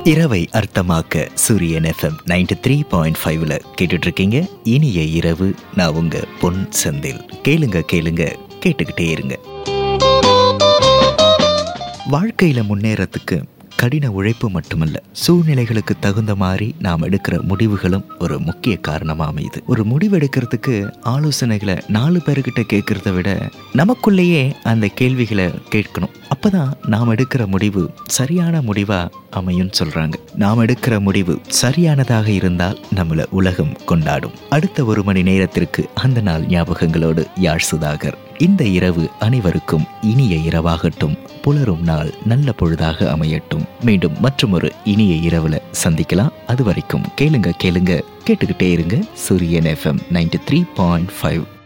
இரவை அர்த்தமாக்க சூரியன் FM ninety three point ஃபைவ்ல கேட்டுட்டு இருக்கீங்க இனிய இரவு நான் உங்க பொன் செந்தில் கேளுங்க கேளுங்க கேட்டுக்கிட்டே இருங்க வாழ்க்கையில முன்னேறத்துக்கு கடின உழைப்பு மட்டுமல்ல சூழ்நிலைகளுக்கு தகுந்த மாதிரி நாம் எடுக்கிற முடிவுகளும் ஒரு முக்கிய காரணமா அமையுது ஒரு முடிவு எடுக்கிறதுக்கு ஆலோசனைகளை நாலு பேர்கிட்ட கேட்கறத விட நமக்குள்ளேயே அந்த கேள்விகளை கேட்கணும் அப்பதான் நாம் எடுக்கிற முடிவு சரியான முடிவா அமையும் சொல்றாங்க நாம் எடுக்கிற முடிவு சரியானதாக இருந்தால் நம்மள உலகம் கொண்டாடும் அடுத்த ஒரு மணி நேரத்திற்கு அந்த நாள் ஞாபகங்களோடு யாழ் சுதாகர் இந்த இரவு அனைவருக்கும் இனிய இரவாகட்டும் புலரும் நாள் நல்ல பொழுதாக அமையட்டும் மீண்டும் மற்றொரு இனிய இரவுல சந்திக்கலாம் அது வரைக்கும் கேளுங்க கேளுங்க கேட்டுக்கிட்டே இருங்க Suryan FM ninety three point five